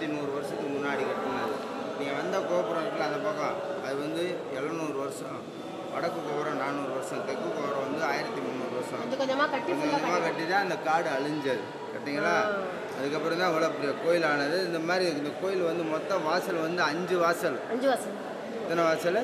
ஆயிரத்தி நூறு வருஷத்துக்கு முன்னாடி கட்டினது நீங்கள் வந்த கோபுரம் இருக்குல்ல அந்த பக்கம் அது வந்து எழுநூறு வருஷம் வடக்கு கோபுரம் நானூறு வருஷம் தெற்கு கோபுரம் வந்து ஆயிரத்தி முந்நூறு வருஷம் கொஞ்சம் கொஞ்சமாக கட்டி கொஞ்சம் கொஞ்சமாக கட்டி தான் அந்த காடு அழிஞ்சது கட்டிங்களா அதுக்கப்புறம் தான் இவ்வளோ பெரிய கோயில் ஆனது இந்த மாதிரி இந்த கோயில் வந்து மொத்தம் வாசல் வந்து அஞ்சு வாசல் அஞ்சு வருஷம் எத்தனை வாசல்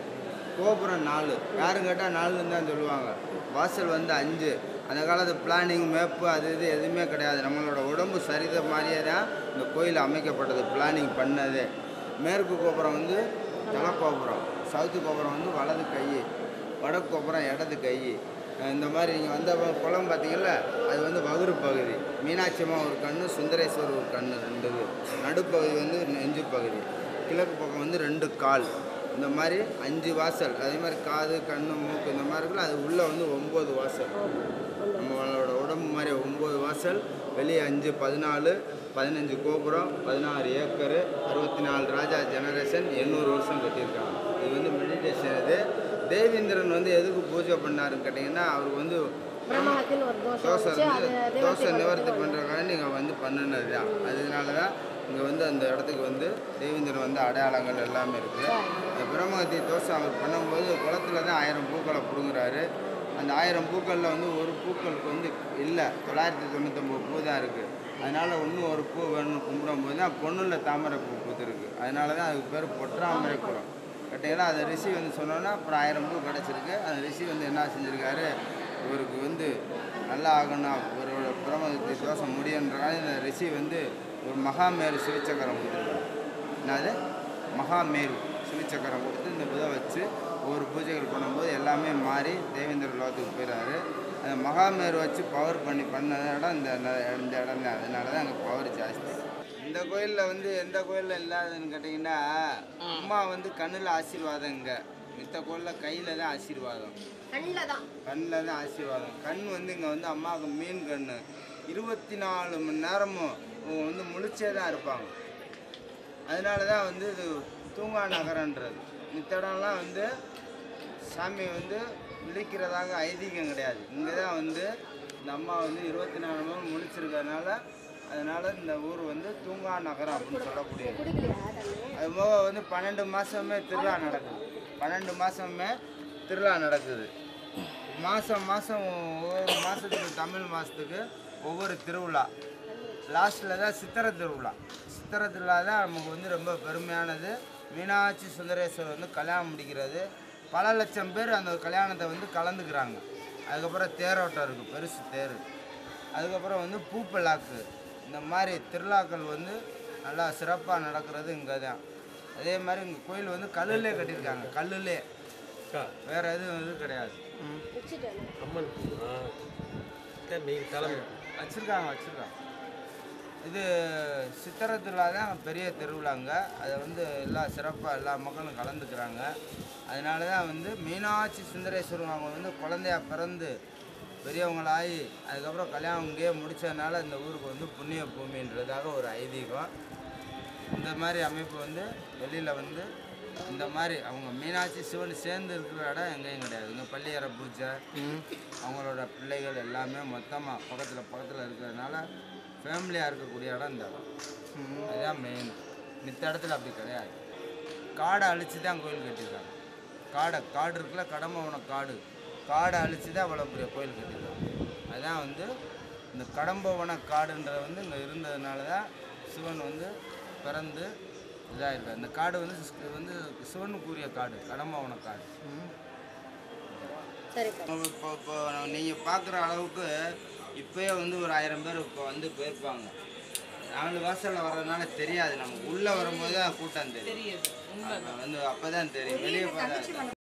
கோபுரம் நாலு யாரும் கேட்டால் நாலுன்னு தான் சொல்லுவாங்க வாசல் வந்து அஞ்சு அந்த காலத்து பிளானிங் மேப்பு அது இது எதுவுமே கிடையாது நம்மளோட உடம்பு சரித மாதிரியே தான் இந்த கோயில் அமைக்கப்பட்டது பிளானிங் பண்ணது மேற்கு கோபுரம் வந்து தலை கோபுரம் சவுத்து கோபுரம் வந்து வலது கை வடக்கு கோபுரம் இடது கை இந்த மாதிரி நீங்கள் வந்த ப- குளம் பார்த்தீங்கல்ல அது வந்து வகுறு பகுதி மீனாட்சி அம்மா ஒரு கண்ணு சுந்தரேஸ்வரர் ஒரு கண்ணு ரெண்டு இது நடுப்பகுதி வந்து நெஞ்சு பகுதி கிழக்கு பக்கம் வந்து ரெண்டு கால் இந்த மாதிரி அஞ்சு வாசல் அதே மாதிரி காது கண்ணு மூக்கு இந்த மாதிரி இருக்குல்ல அது உள்ளே வந்து ஒம்பது வாசல் நம்மளோட உடம்பு மாதிரி ஒம்பது வாசல் வெளியே அஞ்சு பதினாலு பதினஞ்சு கோபுரம் பதினாறு ஏக்கரு அறுபத்தி நாலு ராஜா ஜெனரேஷன் எண்ணூறு வருஷம் கட்டியிருக்காங்க இது வந்து மெடிடேஷன் இது தேவேந்திரன் வந்து எதுக்கு பூஜை பண்ணாருன்னு கேட்டிங்கன்னா அவருக்கு வந்து பிரம்மஹத்தின்னு ஒரு தோஷம் தோசை வந்துச்சு வந்து அது தோசை நிவர்த்தி நிவர்த்தி பண்ணுறதுக்காக நீங்கள் வந்து பண்ணினது தான் அதனால தான் இங்கே வந்து அந்த இடத்துக்கு வந்து தேவேந்திரன் வந்து அடையாளங்கள் எல்லாமே இருக்குது அந்த பிரம்மகத்தி தோசை அவர் பண்ணும்போது குளத்துல தான் ஆயிரம் பூக்களை பிடுங்குறாரு அந்த ஆயிரம் பூக்களில் வந்து ஒரு பூக்களுக்கு வந்து இல்லை தொள்ளாயிரத்தி தொண்ணூத்தொம்பது பூ தான் இருக்குது அதனால் இன்னும் ஒரு பூ வேணும்னு கும்பிடும்போது தான் பொண்ணுல தாமரை பூ பூத்துருக்கு அதனால தான் அதுக்கு பேர் பொற்றாமரை குளம் கேட்டீங்களா அந்த ரிஷி வந்து சொன்னோன்னா அப்புறம் ஆயிரம் பூ கிடச்சிருக்கு அந்த ரிஷி வந்து என்ன செஞ்சுருக்காரு இவருக்கு வந்து நல்லா ஆகணும் இவரோட பிரமதத்தை தோஷம் முடியுன்றனால இந்த ரிஷி வந்து ஒரு மகாமேரு சிவச்சக்கரம் கொடுத்துருக்காரு என்னது மகாமேரு சிவச்சக்கரம் கொடுத்து இந்த இதை வச்சு ஒவ்வொரு பூஜைகள் பண்ணும்போது எல்லாமே மாறி தேவேந்திர லோகத்துக்கு போயிடுறாரு அந்த மகாமேரு வச்சு பவர் பண்ணி பண்ண இடம் இந்த ந- இந்த இடம் தான் அதனால தான் அங்கே பவர் ஜாஸ்தி இந்த கோயிலில் வந்து எந்த கோயிலில் இல்லாததுன்னு கேட்டிங்கன்னா அம்மா வந்து கண்ணில் ஆசீர்வாதம் இங்கே மித்த கோயிலில் கையில் தான் ஆசீர்வாதம் கண்ணில் தான் கண்ணில் தான் ஆசீர்வாதம் கண் வந்து இங்கே வந்து அம்மாவுக்கு மீன் கண் இருபத்தி நாலு மணி நேரமும் இவங்க வந்து முழிச்சே தான் இருப்பாங்க அதனால தான் வந்து இது தூங்கா நகரன்றது மித்த இடம்லாம் வந்து சாமி வந்து விழிக்கிறதாக ஐதீகம் கிடையாது இங்கே தான் வந்து இந்த அம்மா வந்து இருபத்தி நாலு மணி நேரம் முழிச்சிருக்கறனால அதனால இந்த ஊர் வந்து தூங்கா நகரம் அப்படின்னு சொல்லக்கூடியது குடிக்கலையா தண்ணி அது போக வந்து பன்னெண்டு மாதமே திருவிழா நடக்குது பன்னெண்டு மாதமே திருவிழா நடக்குது மாதம் மாதம் ஒவ்வொரு மாதத்துக்கு தமிழ் மாதத்துக்கு ஒவ்வொரு திருவிழா லாஸ்ட்டில் தான் சித்திரை திருவிழா சித்திரை திருவிழா தான் நமக்கு வந்து ரொம்ப பெருமையானது மீனாட்சி சுந்தரேஸ்வரர் வந்து கல்யாணம் முடிக்கிறது பல லட்சம் பேர் அந்த கல்யாணத்தை வந்து கலந்துக்கிறாங்க அதுக்கப்புறம் தேரோட்டம் இருக்குது பெருசு தேர் அதுக்கப்புறம் வந்து பூப்பல்லாக்கு இந்த மாதிரி திருவிழாக்கள் வந்து நல்லா சிறப்பாக நடக்கிறது இங்கே தான் அதே மாதிரி இங்கே கோயில் வந்து கல்லுலே கட்டியிருக்காங்க கல்லுலே வேற எதுவும் இது கிடையாது வச்சுட்டேன் அம்மன் ஆ சரி நீங்கள் தலைமை வச்சுருக்காங்க வச்சுருக்காங்க இது சித்திரை திருவிழா தான் பெரிய திருவிழாங்க அதை வந்து எல்லா சிறப்பாக எல்லா மக்களும் கலந்துக்கிறாங்க அதனால தான் வந்து மீனாட்சி சுந்தரேஸ்வரர் அவங்க வந்து குழந்தையா பிறந்து பெரியவங்களாகி அதுக்கப்புறம் கல்யாணம் இங்கேயே முடிச்சதுனால இந்த ஊருக்கு வந்து புண்ணிய பூமின்றதாக ஒரு ஐதீகம் இந்த மாதிரி அமைப்பு வந்து வெளியில் வந்து இந்த மாதிரி அவங்க மீனாட்சி சிவன் சேர்ந்து இருக்கிற இடம் எங்கேயும் கிடையாது இங்கே பள்ளியற பூஜை அவங்களோட பிள்ளைகள் எல்லாமே மொத்தமாக பக்கத்தில் பக்கத்தில் இருக்கிறதுனால ஃபேமிலியாக இருக்கக்கூடிய இடம் இந்த இடம் அதுதான் மெயின் மித்த இடத்துல அப்படி கிடையாது காடை அழிச்சு தான் கோயில் கட்டியிருக்காங்க காடை காடு இருக்குல்ல கடம்பவன காடு காடை அழிச்சு தான் அவ்வளோ பெரிய கோயில் கட்டியிருக்காங்க அதான் வந்து இந்த கடம்பவன காடுன்றது வந்து இங்கே இருந்ததுனால தான் சிவன் வந்து பிறந்து இதாக இருக்கார் இந்த காடு வந்து ஸ்- வந்து சிவனுக்குரிய காடு கடம்பவன காடு சரிப்பா இப்போ இப்போ நீங்கள் பார்க்குற அளவுக்கு இப்போயே வந்து ஒரு ஆயிரம் பேர் இப்போ வந்து போயிருப்பாங்க நாலு வாசலில் வர்றதுனால தெரியாது நமக்கு உள்ளே வரும்போது தான் கூட்டம் தெரியும் அது வந்து அப்போ தான் தெரியும் வெளியே பார்த்தா